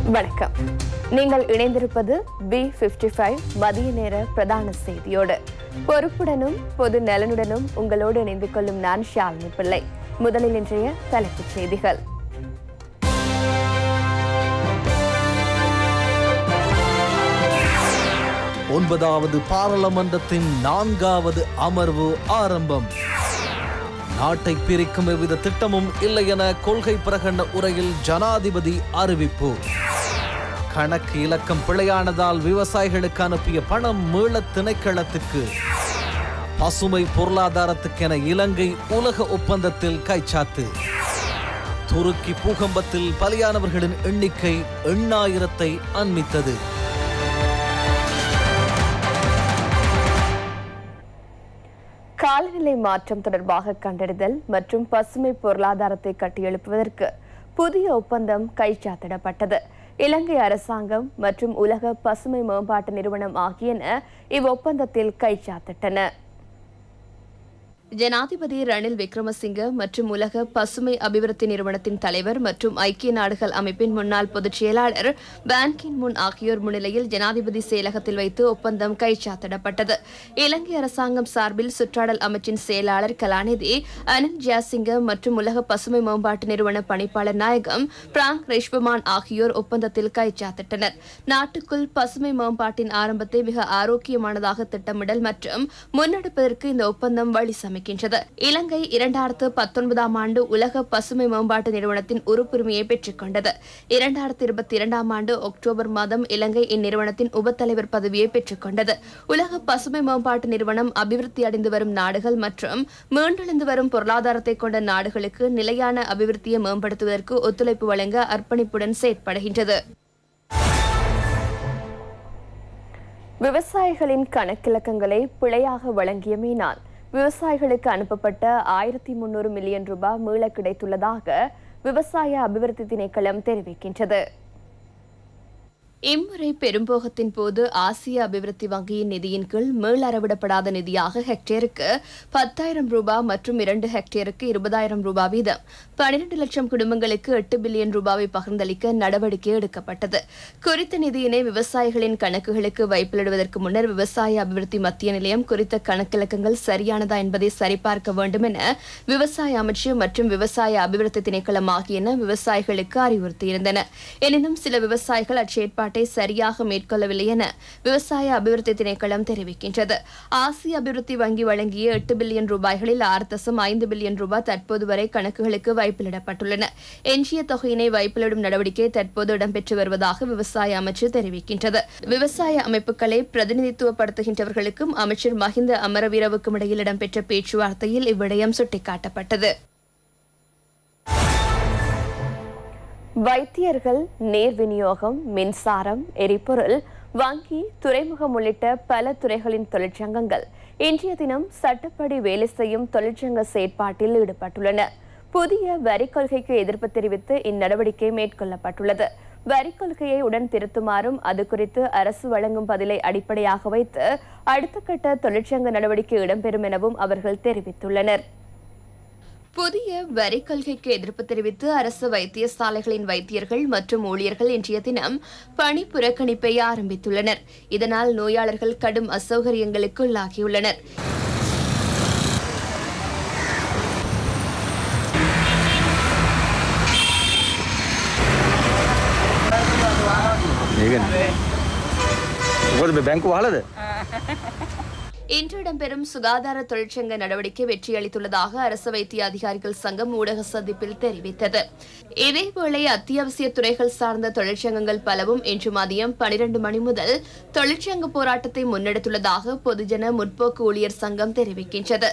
வணக்கம் நீங்கள் இணைந்திருப்பது பி பிப்டி ஃபைவ் மதிய நேர பிரதான செய்தியோடு பொறுப்புடனும் பொது நலனுடனும் உங்களோடு இணைந்து கொள்ளும் நான் ஷாலினி பிள்ளை முதலில் இன்றைய தலைப்புச் செய்திகள் ஒன்பதாவது பாராளுமன்றத்தின் நான்காவது அமர்வு ஆரம்பம் நாட்டை பிரிக்கும் எவ்வித திட்டமும் இல்லை என கொள்கை பிரகடன உரையில் ஜனாதிபதி அறிவிப்பு கணக்கு இலக்கம் பிழையானதால் விவசாயிகளுக்கு அனுப்பிய பணம் மீள திணைக்களத்துக்கு பசுமை பொருளாதாரத்துக்கென இலங்கை உலக ஒப்பந்தத்தில் கைச்சாத்து துருக்கி பூகம்பத்தில் பலியானவர்களின் எண்ணிக்கை எண்ணாயிரத்தை அண்மித்தது காலநிலை மாற்றம் தொடர்பாக கண்டறிதல் மற்றும் பசுமை பொருளாதாரத்தை கட்டியெழுப்புவதற்கு புதிய ஒப்பந்தம் கைச்சாத்திடப்பட்டது இலங்கை அரசாங்கம் மற்றும் உலக பசுமை மேம்பாட்டு நிறுவனம் ஆகியன இவ்வொப்பந்தத்தில் கைச்சாத்திட்டன ஜனாதிபதி ரணில் விக்ரமசிங்க மற்றும் உலக பசுமை அபிவிருத்தி நிறுவனத்தின் தலைவர் மற்றும் ஐக்கிய நாடுகள் அமைப்பின் முன்னாள் பொதுச் செயலாளர் பான் கின் முன் ஆகியோர் முன்னிலையில் ஜனாதிபதி செயலகத்தில் வைத்து ஒப்பந்தம் கைச்சாத்திடப்பட்டது இலங்கை அரசாங்கம் சார்பில் சுற்றாடல் அமைச்சின் செயலாளர் கலாநிதி அனில் ஜியாசிங்க மற்றும் உலக பசுமை மேம்பாட்டு நிறுவன பணிப்பாளர் நாயகம் பிராங்க் ரெஷ்பமான் ஆகியோர் ஒப்பந்தத்தில் கைச்சாத்திட்டனர் நாட்டுக்குள் பசுமை மேம்பாட்டின் ஆரம்பத்தை மிக ஆரோக்கியமானதாக திட்டமிடல் மற்றும் முன்னெடுப்பதற்கு இந்த ஒப்பந்தம் வழி சமைக்கின்றது இலங்கை இரண்டாயிரத்து பத்தொன்பதாம் ஆண்டு உலக பசுமை மேம்பாட்டு நிறுவனத்தின் உறுப்புரிமையை பெற்றுக் கொண்டது இரண்டாயிரத்து இருபத்தி இரண்டாம் ஆண்டு அக்டோபர் மாதம் இலங்கை இந்நிறுவனத்தின் உபத்தலைவர் பதவியை பெற்றுக் கொண்டது உலக பசுமை மேம்பாட்டு நிறுவனம் அபிவிருத்தி அடைந்து வரும் நாடுகள் மற்றும் மீண்டெழுந்து வரும் பொருளாதாரத்தை கொண்ட நாடுகளுக்கு நிலையான அபிவிருத்தியை மேம்படுத்துவதற்கு ஒத்துழைப்பு வழங்க அர்ப்பணிப்புடன் செயற்படுகின்றது விவசாயிகளின் கணக்கிலக்கங்களை பிழையாக வழங்கியமையினால் விவசாயிகளுக்கு அனுப்பப்பட்ட ஆயிரத்தி முன்னூறு மில்லியன் ரூபாய் மீள கிடைத்துள்ளதாக விவசாய அபிவிருத்தி திணைக்களம் தெரிவிக்கின்றது இம்முறை பெரும்போகத்தின் போது ஆசிய அபிவிருத்தி வங்கியின் நிதியின் கீழ் மீள் அறவிடப்படாத நிதியாக ஹெக்டேருக்கு பத்தாயிரம் ரூபாய் மற்றும் இரண்டு ஹெக்டேருக்கு இருபதாயிரம் ரூபாய் வீதம் பனிரெண்டு லட்சம் குடும்பங்களுக்கு எட்டு பில்லியன் ரூபாவை பகிர்ந்தளிக்க நடவடிக்கை எடுக்கப்பட்டது குறித்த நிதியினை விவசாயிகளின் கணக்குகளுக்கு வைப்பிலிடுவதற்கு முன்னர் விவசாய அபிவிருத்தி மத்திய நிலையம் குறித்த கணக்கிலக்கங்கள் சரியானதா என்பதை சரிபார்க்க வேண்டும் என விவசாய அமைச்சு மற்றும் விவசாய அபிவிருத்தி திணைக்களம் ஆகியன விவசாயிகளுக்கு அறிவுறுத்தியிருந்தன எனினும் சில விவசாயிகள் அச்செயற்பாட்டை சரியாக மேற்கொள்ளவில்லை என விவசாய அபிவிருத்தி திணைக்களம் தெரிவிக்கின்றது ஆசிய அபிவிருத்தி வங்கி வழங்கிய எட்டு பில்லியன் ரூபாய்களில் ஆறு தசம் ஐந்து பில்லியன் ரூபாய் தற்போது வரை கணக்குகளுக்கு வைப்பிலிடப்பட்டுள்ளன எஞ்சிய தொகையினை வைப்பிலிடும் நடவடிக்கை தற்போது இடம்பெற்று வருவதாக விவசாய அமைச்சு தெரிவிக்கின்றது விவசாய அமைப்புகளை பிரதிநிதித்துவப்படுத்துகின்றவர்களுக்கும் அமைச்சர் மஹிந்த அமரவீரவுக்கும் இடையில் இடம்பெற்ற பேச்சுவார்த்தையில் இவ்விடயம் சுட்டிக்காட்டப்பட்டது வைத்தியர்கள் நீர் விநியோகம் மின்சாரம் எரிபொருள் வங்கி துறைமுகம் உள்ளிட்ட பல துறைகளின் தொழிற்சங்கங்கள் இன்றைய தினம் சட்டப்படி வேலை செய்யும் தொழிற்சங்க செயற்பாட்டில் ஈடுபட்டுள்ளன புதிய வரி கொள்கைக்கு எதிர்ப்பு தெரிவித்து இந்நடவடிக்கை மேற்கொள்ளப்பட்டுள்ளது வரி கொள்கையை உடன் திருத்துமாறும் அது குறித்து அரசு வழங்கும் பதிலை அடிப்படையாக வைத்து அடுத்த கட்ட தொழிற்சங்க நடவடிக்கை இடம்பெறும் எனவும் அவர்கள் தெரிவித்துள்ளனர் புதிய வரி கொள்கைக்கு எதிர்ப்பு தெரிவித்து அரசு வைத்தியசாலைகளின் வைத்தியர்கள் மற்றும் ஊழியர்கள் இன்றைய தினம் பணி புறக்கணிப்பை ஆரம்பித்துள்ளனர் இதனால் நோயாளர்கள் கடும் அசௌகரியங்களுக்கு உள்ளாகியுள்ளனர் ඒකනේ. මොකද මේ බැංකුව අහලද? இன்று இடம்பெறும் சுகாதார தொழிற்சங்க நடவடிக்கை வெற்றியளித்துள்ளதாக அரசு வைத்திய அதிகாரிகள் சங்கம் ஊடக சந்திப்பில் தெரிவித்தது இதேவேளை அத்தியாவசிய துறைகள் சார்ந்த தொழிற்சங்கங்கள் பலவும் இன்று மதியம் பனிரண்டு மணி முதல் தொழிற்சங்க போராட்டத்தை முன்னெடுத்துள்ளதாக பொதுஜன முற்போக்கு ஊழியர் சங்கம் தெரிவிக்கின்றது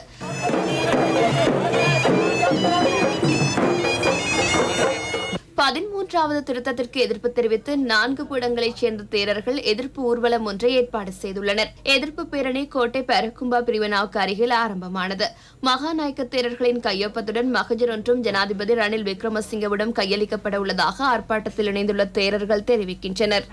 பதிமூன்றாவது திருத்தத்திற்கு எதிர்ப்பு தெரிவித்து நான்கு கூடங்களைச் சேர்ந்த தேரர்கள் எதிர்ப்பு ஊர்வலம் ஒன்றை ஏற்பாடு செய்துள்ளனர் எதிர்ப்பு பேரணி கோட்டை பரக்கும்பா பிரிவினாவுக்கு அருகில் ஆரம்பமானது மகாநாயக்க தேரர்களின் கையொப்பத்துடன் மகஜர் ஒன்றும் ஜனாதிபதி ரணில் விக்ரமசிங்கவிடம் கையளிக்கப்பட உள்ளதாக ஆர்ப்பாட்டத்தில் இணைந்துள்ள தேரர்கள் தெரிவிக்கின்றனர்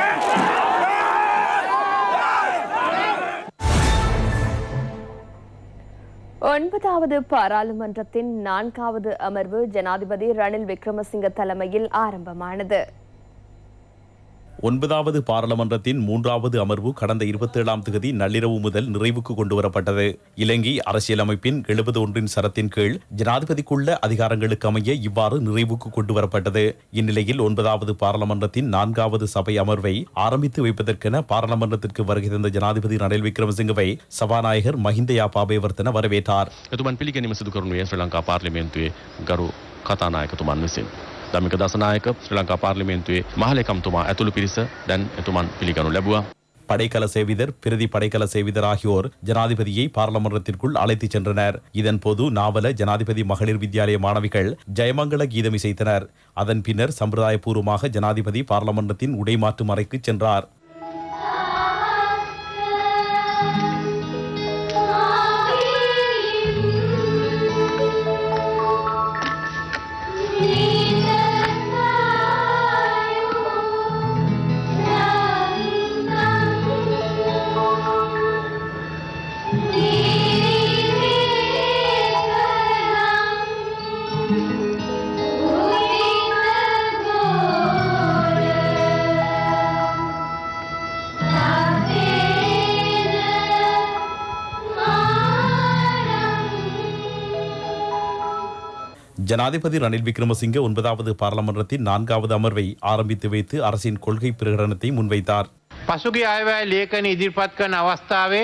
ஒன்பதாவது பாராளுமன்றத்தின் நான்காவது அமர்வு ஜனாதிபதி ரணில் விக்ரமசிங்க தலைமையில் ஆரம்பமானது ஒன்பதாவது பாராளுமன்றத்தின் மூன்றாவது அமர்வு கடந்த இருபத்தேழாம் தேதி நள்ளிரவு முதல் நிறைவுக்கு கொண்டுவரப்பட்டது இலங்கை அரசியலமைப்பின் எழுபது ஒன்றின் சரத்தின் கீழ் ஜனாதிபதிக்குள்ள அதிகாரங்களுக்கு அமைய இவ்வாறு நிறைவுக்கு கொண்டுவரப்பட்டது இந்நிலையில் ஒன்பதாவது பாராளுமன்றத்தின் நான்காவது சபை அமர்வை ஆரம்பித்து வைப்பதற்கென பாராளுமன்றத்திற்கு வருகை தந்த ஜனாதிபதி ரணில் விக்ரமசிங்கவை சபாநாயகர் மஹிந்த யாபாபேவர்த்தன வரவேற்றார் එතුමන් පිළිගැනීම සිදු කරනුවේ ශ්‍රී ලංකා පාර්ලිමේන්තුවේ ගරු කතානායකතුමන් විසින්. දමික දසනායක ශ්‍රී ලංකා පාර්ලිමේන්තුවේ මහලකම්තුමා ඇතුළු පිරිස දැන් එතුමන් පිළිගනු ලැබවා. படைக்கல சேவிதர் பிரதி படைக்கல சேவிதர் ஆகியோர் ஜனாதிபதியை பாராளுமன்றத்திற்குள் அழைத்துச் சென்றனர் இதன்போது நாவல ஜனாதிபதி மகளிர் வித்யாலய மாணவிகள் ஜெயமங்கல கீதம் இசைத்தனர் அதன் பின்னர் சம்பிரதாயபூர்வமாக ஜனாதிபதி பாராளுமன்றத்தின் உடைமாற்றும் அறைக்கு சென்றார் ஜனாதிபதி ரணில் விக்ரமசிங்கே ஒன்பதாவது பாராளுமன்றத்தின் நான்காவது அமர்வை ஆரம்பித்து வைத்து அரசின் கொள்கை பிரகடனத்தை முன்வைத்தார் පසුගේ අයවැය ලේඛන ඉදිරිපත් කරන අවස්ථාවේ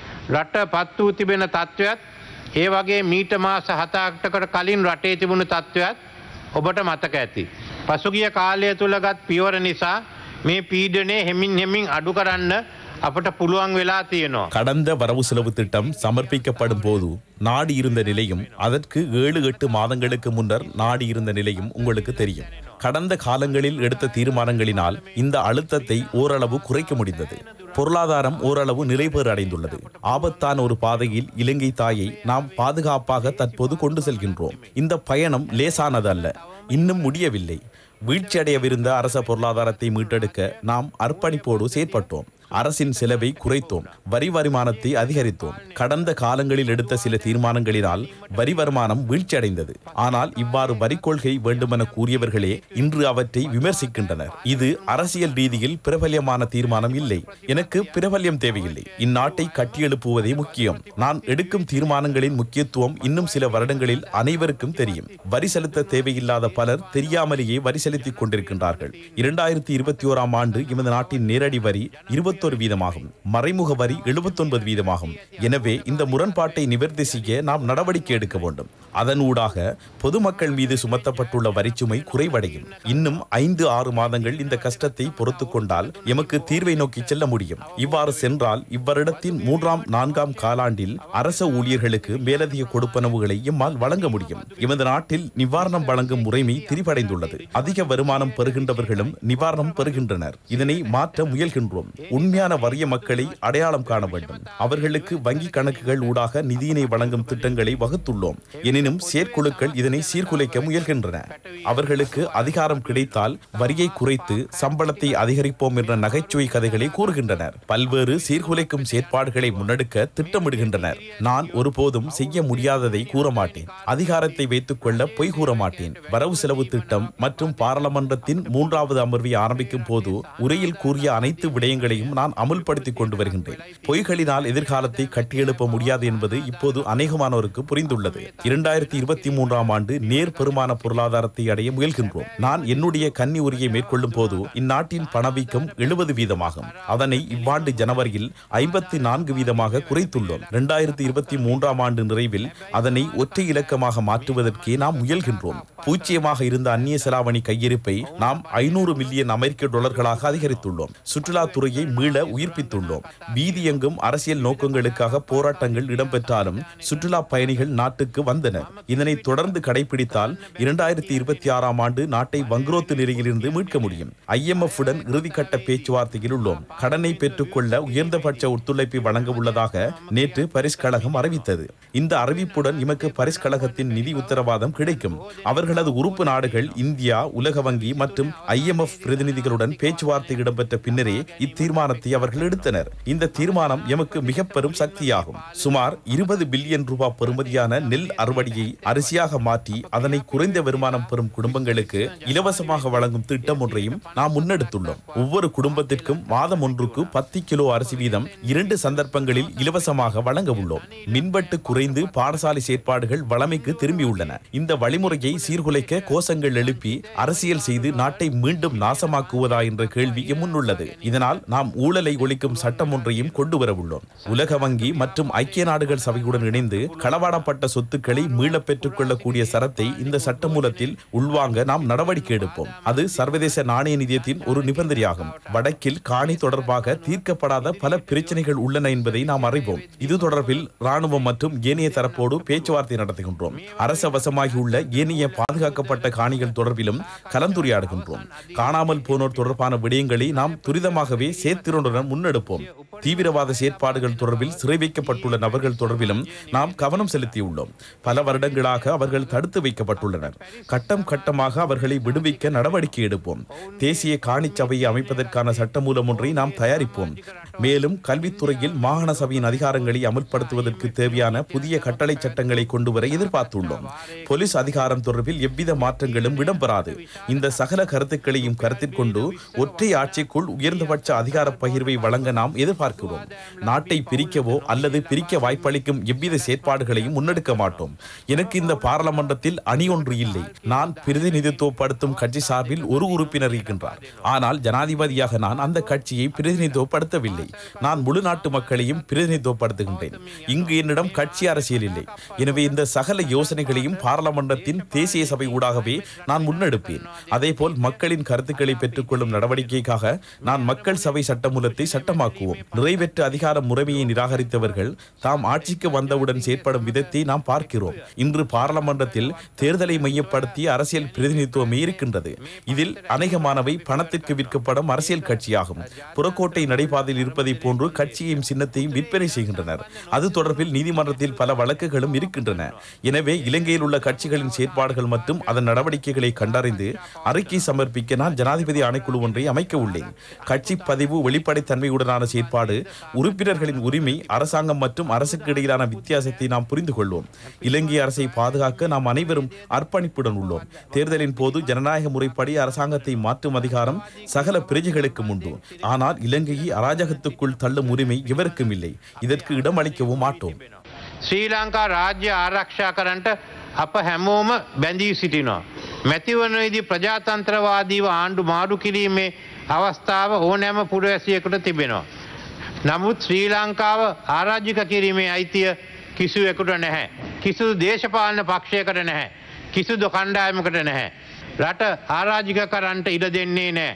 රට පත් වූ තිබෙන තත්ත්වයක් ඒ වගේ මීට මාස හතාටකට කලින් රටේ තිබුණු තත්ත්වයක් ඔබට මතක ඇති. පසුගිය කාලය තුළ ගත් පියවර නිසා මේ පීඩනය හෙමින් හෙමින් අඩු කරන්න අපට පුළුවන් වෙලා තියෙනවා. கடந்த வரவு செலவு திட்டம் சமர்ப்பிக்கப்படும் போது நாடு இருந்த நிலையும் அதற்கு ஏழு எட்டு மாதங்களுக்கு முன்னர் நாடு இருந்த நிலையும் உங்களுக்கு தெரியும் கடந்த காலங்களில் எடுத்த தீர்மானங்களினால் இந்த அழுத்தத்தை ஓரளவு குறைக்க முடிந்தது பொருளாதாரம் ஓரளவு நிறைபேறு அடைந்துள்ளது ஆபத்தான ஒரு பாதையில் இலங்கை தாயை நாம் பாதுகாப்பாக தற்போது கொண்டு செல்கின்றோம் இந்த பயணம் லேசானது அல்ல இன்னும் முடியவில்லை வீழ்ச்சியடையவிருந்த அரச பொருளாதாரத்தை மீட்டெடுக்க நாம் அர்ப்பணிப்போடு செயற்பட்டோம் அரசின் செலவை குறைத்தோம் வரி வருமானத்தை அதிகரித்தோம் கடந்த காலங்களில் எடுத்த சில தீர்மானங்களினால் வரி வருமானம் வீழ்ச்சியடைந்தது ஆனால் இவ்வாறு வரி கொள்கை வேண்டுமென கூறியவர்களே இன்று அவற்றை விமர்சிக்கின்றனர் இது அரசியல் ரீதியில் பிரபல்யமான தீர்மானம் இல்லை எனக்கு பிரபல்யம் தேவையில்லை இந்நாட்டை கட்டியெழுப்புவதே முக்கியம் நான் எடுக்கும் தீர்மானங்களின் முக்கியத்துவம் இன்னும் சில வருடங்களில் அனைவருக்கும் தெரியும் வரி செலுத்த தேவையில்லாத பலர் தெரியாமலேயே வரி செலுத்திக் கொண்டிருக்கின்றார்கள் இரண்டாயிரத்தி இருபத்தி ஓராம் ஆண்டு எமது நாட்டின் நேரடி வரி இருபத்தொரு வீதமாகும் மறைமுக வரி எழுபத்தொன்பது வீதமாகும் எனவே இந்த முரண்பாட்டை நிவர்த்தி செய்ய நாம் நடவடிக்கை எடுக்க வேண்டும் அதன் ஊடாக பொதுமக்கள் மீது சுமத்தப்பட்டுள்ள வரிச்சுமை குறைவடையும் இன்னும் ஐந்து ஆறு மாதங்கள் இந்த கஷ்டத்தை பொறுத்து கொண்டால் எமக்கு தீர்வை நோக்கி செல்ல முடியும் இவ்வாறு சென்றால் இவ்வருடத்தின் மூன்றாம் நான்காம் காலாண்டில் அரச ஊழியர்களுக்கு மேலதிக கொடுப்பனவுகளை எம்மால் வழங்க முடியும் எமது நாட்டில் நிவாரணம் வழங்கும் முறைமை திரிபடைந்துள்ளது அதிக வருமானம் பெறுகின்றவர்களும் நிவாரணம் பெறுகின்றனர் இதனை மாற்ற முயல்கின்றோம் உண்மையான வறிய மக்களை அடையாளம் காண வேண்டும் அவர்களுக்கு வங்கி கணக்குகள் ஊடாக நிதியினை வழங்கும் திட்டங்களை வகுத்துள்ளோம் எனினும் செயற்குழுக்கள் இதனை சீர்குலைக்க முயல்கின்றன அவர்களுக்கு அதிகாரம் கிடைத்தால் வரியை குறைத்து சம்பளத்தை அதிகரிப்போம் என்ற நகைச்சுவை கதைகளை கூறுகின்றனர் பல்வேறு சீர்குலைக்கும் செயற்பாடுகளை முன்னெடுக்க திட்டமிடுகின்றனர் நான் ஒருபோதும் செய்ய முடியாததை கூற மாட்டேன் அதிகாரத்தை வைத்துக் கொள்ள பொய் கூற மாட்டேன் வரவு செலவு திட்டம் மற்றும் பாராளுமன்றத்தின் மூன்றாவது அமர்வை ஆரம்பிக்கும் போது உரையில் கூறிய அனைத்து விடயங்களையும் நான் அமுல்படுத்திக் கொண்டு வருகின்றேன் பொய்களினால் எதிர்காலத்தை கட்டியெழுப்ப முடியாது என்பது இப்போது அநேகமானோருக்கு புரிந்துள்ளது இரண்டாயிரத்தி இருபத்தி மூன்றாம் ஆண்டு நேர் பெருமான பொருளாதாரத்தை அடைய முயல்கின்றோம் நான் என்னுடைய கன்னி உரையை மேற்கொள்ளும் போது இந்நாட்டின் பணவீக்கம் எழுபது வீதமாகும் அதனை இவ்வாண்டு ஜனவரியில் ஐம்பத்தி நான்கு வீதமாக குறைத்துள்ளோம் இரண்டாயிரத்தி இருபத்தி மூன்றாம் ஆண்டு நிறைவில் அதனை ஒற்றை இலக்கமாக மாற்றுவதற்கே நாம் முயல்கின்றோம் பூஜ்ஜியமாக இருந்த அந்நிய செலாவணி கையிருப்பை நாம் ஐநூறு மில்லியன் அமெரிக்க டாலர்களாக அதிகரித்துள்ளோம் சுற்றுலாத்துறையை மீள உயிர்ப்பித்துள்ளோம் வீதி எங்கும் அரசியல் நோக்கங்களுக்காக போராட்டங்கள் இடம்பெற்றாலும் சுற்றுலா பயணிகள் நாட்டுக்கு வந்தனர் இதனை தொடர்ந்து கடைபிடித்தால் இரண்டாயிரத்தி இருபத்தி ஆறாம் ஆண்டு நாட்டை வங்குரோத்து நிலையிலிருந்து மீட்க முடியும் ஐஎம்எஃப் உடன் இறுதிக்கட்ட பேச்சுவார்த்தையில் உள்ளோம் கடனை பெற்றுக்கொள்ள உயர்ந்தபட்ச ஒத்துழைப்பை வழங்க உள்ளதாக நேற்று பரிஸ் கழகம் அறிவித்தது இந்த அறிவிப்புடன் எமக்கு பரிஸ் கழகத்தின் நிதி உத்தரவாதம் கிடைக்கும் அவர்களது உறுப்பு நாடுகள் இந்தியா உலக வங்கி மற்றும் ஐஎம்எஃப் பிரதிநிதிகளுடன் பேச்சுவார்த்தை இடம்பெற்ற பின்னரே இத்தீர்மானத்தை தீர்மானத்தை அவர்கள் எடுத்தனர் இந்த தீர்மானம் எமக்கு மிக பெரும் சக்தியாகும் சுமார் இருபது பில்லியன் ரூபாய் பெறுமதியான நெல் அறுவடையை அரிசியாக மாற்றி அதனை குறைந்த வருமானம் பெறும் குடும்பங்களுக்கு இலவசமாக வழங்கும் திட்டம் ஒன்றையும் நாம் முன்னெடுத்துள்ளோம் ஒவ்வொரு குடும்பத்திற்கும் மாதம் ஒன்றுக்கு பத்து கிலோ அரிசி வீதம் இரண்டு சந்தர்ப்பங்களில் இலவசமாக வழங்க உள்ளோம் மின்வெட்டு குறைந்து பாடசாலை செயற்பாடுகள் வளமைக்கு திரும்பியுள்ளன இந்த வழிமுறையை சீர்குலைக்க கோஷங்கள் எழுப்பி அரசியல் செய்து நாட்டை மீண்டும் நாசமாக்குவதா என்ற கேள்வி முன்னுள்ளது இதனால் நாம் ஊழலை ஒழிக்கும் சட்டம் ஒன்றையும் கொண்டு வர உள்ளோம் உலக வங்கி மற்றும் ஐக்கிய நாடுகள் சபையுடன் இணைந்து களவாடப்பட்ட சொத்துக்களை மீளப் பெற்றுக் கொள்ளக்கூடிய சரத்தை இந்த சட்டமூலத்தில் உள்வாங்க நாம் நடவடிக்கை எடுப்போம் அது சர்வதேச நாணய நிதியத்தின் ஒரு நிபந்தனையாகும் வடக்கில் காணி தொடர்பாக தீர்க்கப்படாத பல பிரச்சனைகள் உள்ளன என்பதை நாம் அறிவோம் இது தொடர்பில் ராணுவம் மற்றும் ஏனைய தரப்போடு பேச்சுவார்த்தை நடத்துகின்றோம் அரச வசமாகியுள்ள ஏனைய பாதுகாக்கப்பட்ட காணிகள் தொடர்பிலும் கலந்துரையாடுகின்றோம் காணாமல் போனோர் தொடர்பான விடயங்களை நாம் துரிதமாகவே சேத்திரனுடன் முன்னெடுப்போம் தீவிரவாத செயற்பாடுகள் தொடர்பில் சிறை வைக்கப்பட்டுள்ள நபர்கள் தொடர்பிலும் நாம் கவனம் செலுத்தியுள்ளோம் பல வருடங்களாக அவர்கள் தடுத்து வைக்கப்பட்டுள்ளனர் கட்டம் கட்டமாக அவர்களை விடுவிக்க நடவடிக்கை எடுப்போம் தேசிய காணிச் சபையை அமைப்பதற்கான சட்டமூலம் ஒன்றை நாம் தயாரிப்போம் மேலும் கல்வித்துறையில் மாகாண சபையின் அதிகாரங்களை அமல்படுத்துவதற்கு தேவையான புதிய கட்டளை சட்டங்களை கொண்டு வர எதிர்பார்த்துள்ளோம் போலீஸ் அதிகாரம் தொடர்பில் எவ்வித மாற்றங்களும் இடம்பெறாது இந்த சகல கருத்துக்களையும் கருத்தில் கொண்டு ஒற்றை ஆட்சிக்குள் உயர்ந்தபட்ச அதிகார பகிர்வை வழங்க நாம் எதிர்பார்க்கிறோம் நாட்டை பிரிக்கவோ அல்லது பிரிக்க வாய்ப்பளிக்கும் எவ்வித செயற்பாடுகளையும் முன்னெடுக்க மாட்டோம் எனக்கு இந்த பாராளுமன்றத்தில் அணி ஒன்று இல்லை நான் பிரதிநிதித்துவப்படுத்தும் கட்சி சார்பில் ஒரு உறுப்பினர் இருக்கின்றார் ஆனால் ஜனாதிபதியாக நான் அந்த கட்சியை பிரதிநிதித்துவப்படுத்தவில்லை நான் முழு நாட்டு மக்களையும் பிரதிநிதித்துவப்படுத்துகின்றேன் இங்கு என்னிடம் கட்சி அரசியல் இல்லை எனவே இந்த சகல யோசனைகளையும் பாராளுமன்றத்தின் தேசிய சபை ஊடாகவே நான் முன்னெடுப்பேன் அதேபோல் மக்களின் கருத்துக்களை பெற்றுக்கொள்ளும் நடவடிக்கைக்காக நான் மக்கள் சபை சட்டமூலத்தை சட்டமாக்குவோம் நிறைவேற்று அதிகார முறைமையை நிராகரித்தவர்கள் தாம் ஆட்சிக்கு வந்தவுடன் செயற்படும் விதத்தை நாம் பார்க்கிறோம் இன்று பாராளுமன்றத்தில் தேர்தலை மையப்படுத்திய அரசியல் பிரதிநிதித்துவமே இருக்கின்றது இதில் அநேகமானவை பணத்திற்கு விற்கப்படும் அரசியல் கட்சியாகும் புறக்கோட்டை நடைபாதையில் இருப்பதைப் போன்று கட்சியையும் சின்னத்தையும் விற்பனை செய்கின்றனர் அது தொடர்பில் நீதிமன்றத்தில் பல வழக்குகளும் இருக்கின்றன எனவே இலங்கையில் உள்ள கட்சிகளின் செயற்பாடுகள் மற்றும் அதன் நடவடிக்கைகளை கண்டறிந்து அறிக்கை சமர்ப்பிக்க நான் ஜனாதிபதி ஆணைக்குழு ஒன்றை அமைக்க உள்ளேன் கட்சி பதிவு வெளிப்படைத்தன்மையுடனான செயற்பாடு உறுப்பினர்களின் உரிமை அரசாங்கம் மற்றும் அரசுக்கு இடையிலான வித்தியாசத்தை நாம் புரிந்து கொள்வோம் இலங்கை அரசை பாதுகாக்க நாம் அனைவரும் அர்ப்பணிப்புடன் உள்ளோம் தேர்தலின் போது ஜனநாயக முறைப்படி அரசாங்கத்தை மாற்றும் அதிகாரம் சகல பிரஜைகளுக்கும் உண்டு ஆனால் இலங்கையை அராஜகத்துக்குள் தள்ளும் உரிமை இவருக்கும் இல்லை இதற்கு இடமளிக்கவும் மாட்டோம் ශ්‍රී ලංකා රාජ්‍ය ආරක්ෂා කරන්ට අප හැමෝම බැඳී සිටිනවා. මැතිවනයේදී ප්‍රජාතන්ත්‍රවාදීව ආණ්ඩු මාඩු කිරීමේ අවස්ථාව ඕනෑම පුරවැසියකට තිබෙනවා. නමුත් ශ්‍රී ලංකාව ආරාජික කිරීමේ අයිතිය කිසිවෙකුට නැහැ. කිසිදු දේශපාලන පක්ෂයකට නැහැ. කිසිදු කණ්ඩායමකට නැහැ. රට ආරාජික කරන්ට ඉඩ දෙන්නේ නෑ.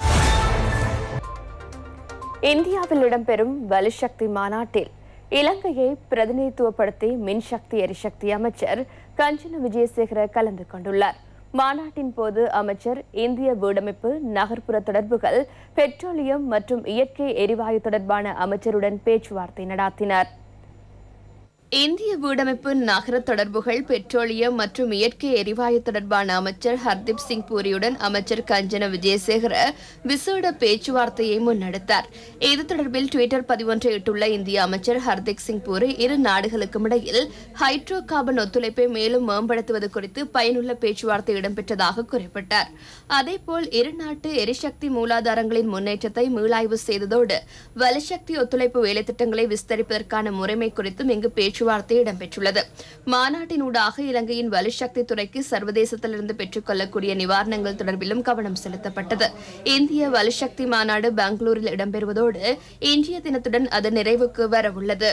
இந்தியாவில் இடம்பெறும் வலுசக்தி மாநாட்டில் இலங்கையை பிரதிநிதித்துவப்படுத்தி மின்சக்தி எரிசக்தி அமைச்சர் கஞ்சன விஜயசேகர கலந்து கொண்டுள்ளார் மாநாட்டின் போது அமைச்சர் இந்திய வீடமைப்பு நகர்ப்புற தொடர்புகள் பெட்ரோலியம் மற்றும் இயற்கை எரிவாயு தொடர்பான அமைச்சருடன் பேச்சுவார்த்தை நடத்தினார் இந்திய வீடமைப்பு நகர தொடர்புகள் பெட்ரோலியம் மற்றும் இயற்கை எரிவாயு தொடர்பான அமைச்சர் ஹர்தீப் சிங் பூரியுடன் அமைச்சர் கஞ்சன விஜயசேகர விசேட பேச்சுவார்த்தையை முன்னெடுத்தார் இது தொடர்பில் டுவிட்டர் பதிவொன்றை இட்டுள்ள இந்திய அமைச்சர் ஹர்தீப் சிங் பூரி இரு நாடுகளுக்கும் இடையில் ஹைட்ரோ கார்பன் ஒத்துழைப்பை மேலும் மேம்படுத்துவது குறித்து பயனுள்ள பேச்சுவார்த்தை இடம்பெற்றதாக குறிப்பிட்டார் அதேபோல் இரு நாட்டு எரிசக்தி மூலாதாரங்களின் முன்னேற்றத்தை மீளாய்வு செய்ததோடு வலுசக்தி ஒத்துழைப்பு வேலைத்திட்டங்களை விஸ்தரிப்பதற்கான முறைமை குறித்தும் இங்கு பேச்சுவார்த்தை இடம்பெற்றுள்ளது மாநாட்டினூடாக இலங்கையின் வலுசக்தி துறைக்கு சர்வதேசத்திலிருந்து பெற்றுக்கொள்ளக்கூடிய நிவாரணங்கள் தொடர்பிலும் கவனம் செலுத்தப்பட்டது இந்திய வலுசக்தி மாநாடு பெங்களூரில் இடம்பெறுவதோடு இன்றைய தினத்துடன் அது நிறைவுக்கு வரவுள்ளது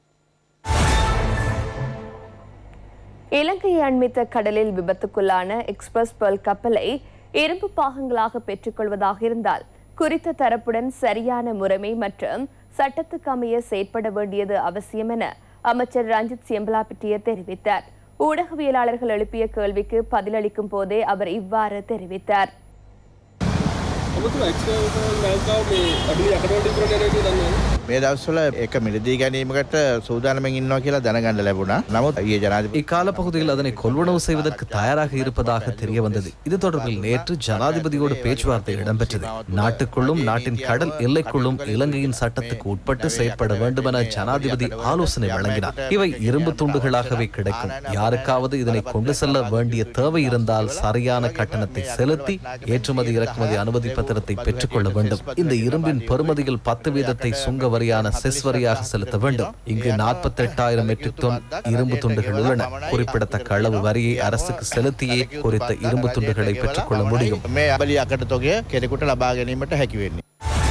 இலங்கையை அண்மித்த கடலில் விபத்துக்குள்ளான எக்ஸ்பிரஸ் பேர்ல் கப்பலை இரும்பு பாகங்களாக பெற்றுக்கொள்வதாக இருந்தால் குறித்த தரப்புடன் சரியான முறைமை மற்றும் சட்டத்துக்கு அமைய செயற்பட வேண்டியது அவசியம் என அமைச்சர் ரஞ்சித் சியம்பலாபிட்டிய தெரிவித்தார் ஊடகவியலாளர்கள் எழுப்பிய கேள்விக்கு பதிலளிக்கும் போதே அவர் இவ்வாறு தெரிவித்தார் ඔබතුමා එක්ස්පර්ට් ලංකාව මේ අඩුවේ යකඩ වලින් කරන එක දන්නවද? මේ දවස්වල එක මිලදී ගැනීමකට සූදානමෙන් ඉන්නවා කියලා දැනගන්න ලැබුණා. නමුත් ඊයේ ජනාධිපති இக்கால பகுதியில் அதனை கொள்வனவு செய்வதற்கு தயாராக இருப்பதாக தெரிய வந்தது இது தொடர்பில் நேற்று ஜனாதிபதியோடு பேச்சுவார்த்தை இடம்பெற்றது நாட்டுக்குள்ளும் நாட்டின் கடல் எல்லைக்குள்ளும் இலங்கையின் சட்டத்துக்கு உட்பட்டு செயற்பட வேண்டும் என ஜனாதிபதி ஆலோசனை வழங்கினார் இவை இரும்பு துண்டுகளாகவே கிடைக்கும் யாருக்காவது இதனை கொண்டு செல்ல வேண்டிய தேவை இருந்தால் சரியான கட்டணத்தை செலுத்தி ஏற்றுமதி இறக்குமதி அனுமதி பத்திரத்தை பெற்றுக்கொள்ள வேண்டும் இந்த இரும்பின் பெறுமதியில் பத்து வீதத்தை சுங்க வரியான செஸ் வரியாக செலுத்த வேண்டும் இங்கு நாற்பத்தி எட்டாயிரம் மெட்ரிக் டன் இரும்பு துண்டுகள் உள்ளன குறிப்பிடத்தக்க அளவு வரியை அரசுக்கு செலுத்தியே குறித்த இரும்பு துண்டுகளை பெற்றுக்கொள்ள முடியும் මේ අබලි අකට තොගය කෙනෙකුට ලබා ගැනීමට හැකි වෙන්නේ.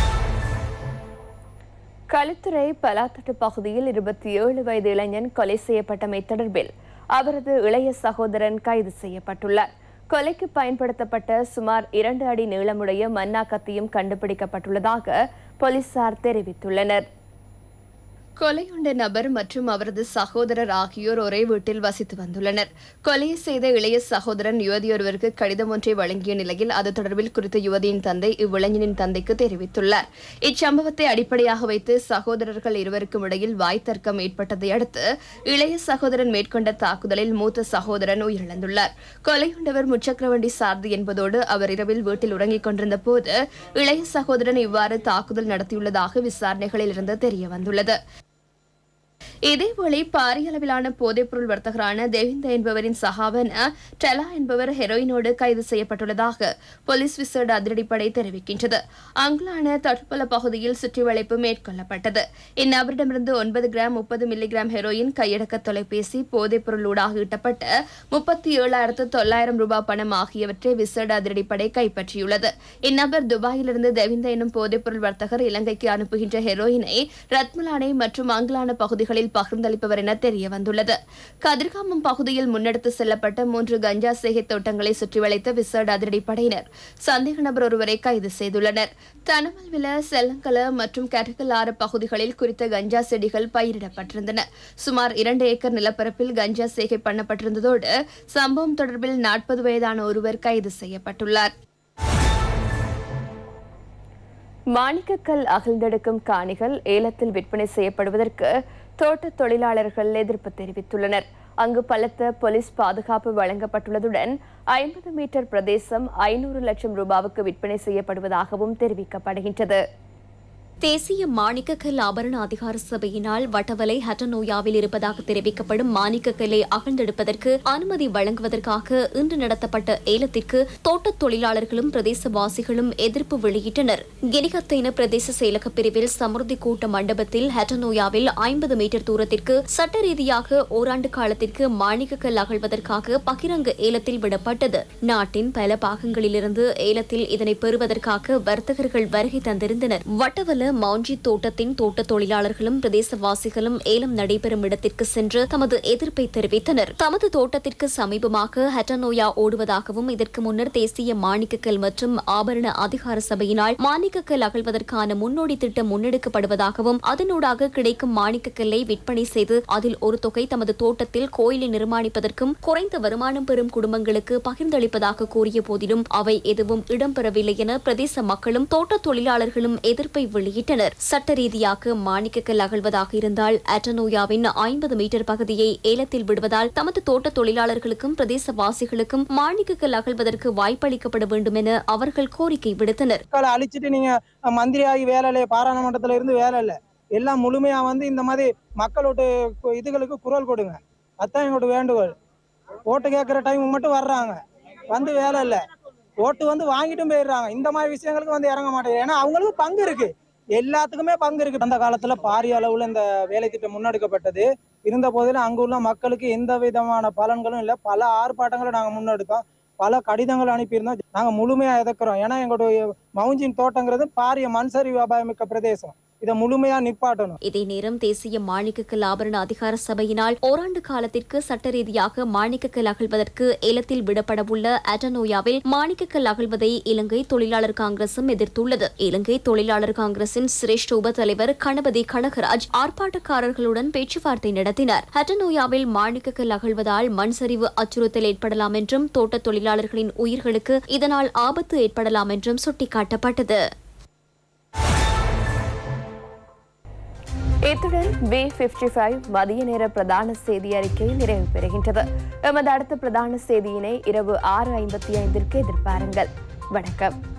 களுத்துறை பலாத்தட்டு பகுதியில் இருபத்தி ஏழு வயது இளைஞன் கொலை செய்யப்பட்டமை தொடர்பில் அவரது இளைய சகோதரன் கைது செய்யப்பட்டுள்ளார் கொலைக்கு பயன்படுத்தப்பட்ட சுமார் இரண்டு அடி நீளமுடைய மன்னா கத்தியும் கண்டுபிடிக்கப்பட்டுள்ளதாக போலீசார் தெரிவித்துள்ளனர் கொலையுண்ட நபர் மற்றும் அவரது சகோதரர் ஆகியோர் ஒரே வீட்டில் வசித்து வந்துள்ளனர் கொலையை செய்த இளைய சகோதரன் யுவதியொருவருக்கு கடிதம் ஒன்றை வழங்கிய நிலையில் அது தொடர்பில் குறித்த யுவதியின் தந்தை இவ்விளைஞனின் தந்தைக்கு தெரிவித்துள்ளார் இச்சம்பவத்தை அடிப்படையாக வைத்து சகோதரர்கள் இருவருக்கும் இடையில் வாய் தர்க்கம் ஏற்பட்டதை அடுத்து இளைய சகோதரன் மேற்கொண்ட தாக்குதலில் மூத்த சகோதரன் உயிரிழந்துள்ளார் கொலையுண்டவர் முச்சக்கரவண்டி சாரதி என்பதோடு அவர் இரவில் வீட்டில் உறங்கிக் கொண்டிருந்த போது இளைய சகோதரன் இவ்வாறு தாக்குதல் நடத்தியுள்ளதாக விசாரணைகளில் இருந்து தெரிய வந்துள்ளது இதேவேளை பாரிய அளவிலான போதைப்பொருள் வர்த்தகரான தேவிந்த என்பவரின் சகாவன டெலா என்பவர் ஹெரோயினோடு கைது செய்யப்பட்டுள்ளதாக போலீஸ் விசேட அதிரடிப்படை தெரிவிக்கின்றது அங்குலான தடுப்பல பகுதியில் சுற்றி வளைப்பு மேற்கொள்ளப்பட்டது இந்நபரிடமிருந்து ஒன்பது கிராம் முப்பது மில்லிகிராம் ஹெரோயின் கையடக்க தொலைபேசி போதைப்பொருள் ஊடாக ஈட்டப்பட்ட முப்பத்தி ஏழாயிரத்து தொள்ளாயிரம் ரூபாய் பணம் ஆகியவற்றை விசேட அதிரடிப்படை கைப்பற்றியுள்ளது இந்நபர் துபாயிலிருந்து தேவிந்த எனும் போதைப்பொருள் வர்த்தகர் இலங்கைக்கு அனுப்புகின்ற ஹெரோயினை ரத்மலானை மற்றும் அங்கலான பகுதிகளில் பகிர்ந்தளிப்பவர் என தெரிய வந்துள்ளது கதிர்காமம் பகுதியில் முன்னெடுத்து செல்லப்பட்ட மூன்று கஞ்சா சேகை தோட்டங்களை சுற்றி வளைத்த விசேட அதிரடிப்படையினர் சந்தேக நபர் ஒருவரை கைது செய்துள்ளனர் தனமல்வில செல்லங்கல மற்றும் கரகல் ஆறு பகுதிகளில் குறித்த கஞ்சா செடிகள் பயிரிடப்பட்டிருந்தன சுமார் இரண்டு ஏக்கர் நிலப்பரப்பில் கஞ்சா சேகை பண்ணப்பட்டிருந்ததோடு சம்பவம் தொடர்பில் நாற்பது வயதான ஒருவர் கைது செய்யப்பட்டுள்ளார் மாணிக்கக்கல் அகழ்ந்தெடுக்கும் காணிகள் ஏலத்தில் விற்பனை செய்யப்படுவதற்கு தோட்ட தொழிலாளர்கள் எதிர்ப்பு தெரிவித்துள்ளனர் அங்கு பலத்த போலீஸ் பாதுகாப்பு வழங்கப்பட்டுள்ளதுடன் ஐம்பது மீட்டர் பிரதேசம் ஐநூறு லட்சம் ரூபாவுக்கு விற்பனை செய்யப்படுவதாகவும் தெரிவிக்கப்படுகின்றது தேசிய மாணிக்கக்கல் ஆபரண அதிகார சபையினால் வட்டவலை ஹட்டனோயாவில் இருப்பதாக தெரிவிக்கப்படும் மாணிக்கக்கல்லை அகழ்ந்தெடுப்பதற்கு அனுமதி வழங்குவதற்காக இன்று நடத்தப்பட்ட ஏலத்திற்கு தோட்டத் தொழிலாளர்களும் பிரதேசவாசிகளும் எதிர்ப்பு வெளியிட்டனர் கினிகத்தைன பிரதேச செயலக பிரிவில் சமுர்த்தி கூட்ட மண்டபத்தில் ஹட்டனோயாவில் ஐம்பது மீட்டர் தூரத்திற்கு சட்ட ரீதியாக ஓராண்டு காலத்திற்கு மாணிக்கக்கல் அகழ்வதற்காக பகிரங்க ஏலத்தில் விடப்பட்டது நாட்டின் பல பாகங்களிலிருந்து ஏலத்தில் இதனை பெறுவதற்காக வர்த்தகர்கள் வருகை தந்திருந்தனர் வட்டவல மவுஞ்சி தோட்டத்தின் தோட்ட தொழிலாளர்களும் பிரதேசவாசிகளும் ஏலம் நடைபெறும் இடத்திற்கு சென்று தமது எதிர்ப்பை தெரிவித்தனர் தமது தோட்டத்திற்கு சமீபமாக ஹட்டனோயா ஓடுவதாகவும் இதற்கு முன்னர் தேசிய மாணிக்கக்கல் மற்றும் ஆபரண அதிகார சபையினால் மாணிக்கக்கல் அகழ்வதற்கான முன்னோடி திட்டம் முன்னெடுக்கப்படுவதாகவும் அதனூடாக கிடைக்கும் மாணிக்கக்கல்லை விற்பனை செய்து அதில் ஒரு தொகை தமது தோட்டத்தில் கோயிலை நிர்மாணிப்பதற்கும் குறைந்த வருமானம் பெறும் குடும்பங்களுக்கு பகிர்ந்தளிப்பதாக கூறிய போதிலும் அவை எதுவும் இடம்பெறவில்லை என பிரதேச மக்களும் தோட்ட தொழிலாளர்களும் எதிர்ப்பை வெளியிட்டனர் சட்ட ரீதியாக மாணிக்கக்கல் அகழ்வதாக இருந்தால் அட்டனோயாவின் ஐம்பது மீட்டர் பகுதியை ஏலத்தில் விடுவதால் தமது தோட்ட தொழிலாளர்களுக்கும் பிரதேசவாசிகளுக்கும் மாணிக்கக்கல் அகழ்வதற்கு வாய்ப்பளிக்கப்பட வேண்டும் என அவர்கள் கோரிக்கை விடுத்தனர் மக்களை அழிச்சிட்டு நீங்க மந்திரி ஆகி வேலை இல்லை பாராளுமன்றத்துல இருந்து வேலை இல்லை எல்லாம் முழுமையா வந்து இந்த மாதிரி மக்களோட கு- இதுகளுக்கு குரல் கொடுங்க அதான் எங்களோட வேண்டுகோள் ஓட்டு கேட்குற டைம் மட்டும் வர்றாங்க வந்து வேலை இல்லை ஓட்டு வந்து வாங்கிட்டும் போயிடுறாங்க இந்த மாதிரி விஷயங்களுக்கு வந்து இறங்க மாட்டேங்குது ஏன்னா அவங்களுக்கு பங்கு இருக்கு எல்லாத்துக்குமே பங்கு இருக்கு அந்த காலத்துல பாரிய அளவுல இந்த வேலை திட்டம் முன்னெடுக்கப்பட்டது இருந்த போதிலும் அங்க உள்ள மக்களுக்கு எந்த விதமான பலன்களும் இல்லை பல ஆர்ப்பாட்டங்களும் நாங்க முன்னெடுத்தோம் பல கடிதங்கள் அனுப்பியிருந்தோம் நாங்க முழுமையா எதிர்க்கிறோம் ஏன்னா எங்களுடைய மவுஞ்சின் தோட்டங்கிறது பாரிய மண் சரிவு அபாயமிக்க பிரதேசம் இதை முழுமையா நிப்பாட்டணும் இதே நேரம் தேசிய மாணிக்கக்கல் ஆபரண அதிகார சபையினால் ஓராண்டு காலத்திற்கு சட்ட ரீதியாக மாணிக்கக்கல் அகழ்வதற்கு ஏலத்தில் விடப்படவுள்ள அட்டனோயாவில் மாணிக்கக்கல் அகழ்வதை இலங்கை தொழிலாளர் காங்கிரசும் எதிர்த்துள்ளது இலங்கை தொழிலாளர் காங்கிரசின் சிரேஷ்ட உப தலைவர் கணபதி கனகராஜ் ஆர்ப்பாட்டக்காரர்களுடன் பேச்சுவார்த்தை நடத்தினார் அட்டனோயாவில் மாணிக்கக்கல் அகழ்வதால் மண் சரிவு அச்சுறுத்தல் ஏற்படலாம் என்றும் தோட்ட தொழிலாளர்களின் உயிர்களுக்கு இதனால் ஆபத்து ஏற்படலாம் என்றும் சுட்டிக்காட்டப்பட்டது இத்துடன் பி பிப்டி ஃபைவ் மதிய நேர பிரதான செய்தி அறிக்கை நிறைவு பெறுகின்றது எமது அடுத்த பிரதான செய்தியினை இரவு ஆறு ஐம்பத்தி ஐந்திற்கு எதிர்பாருங்கள் வணக்கம்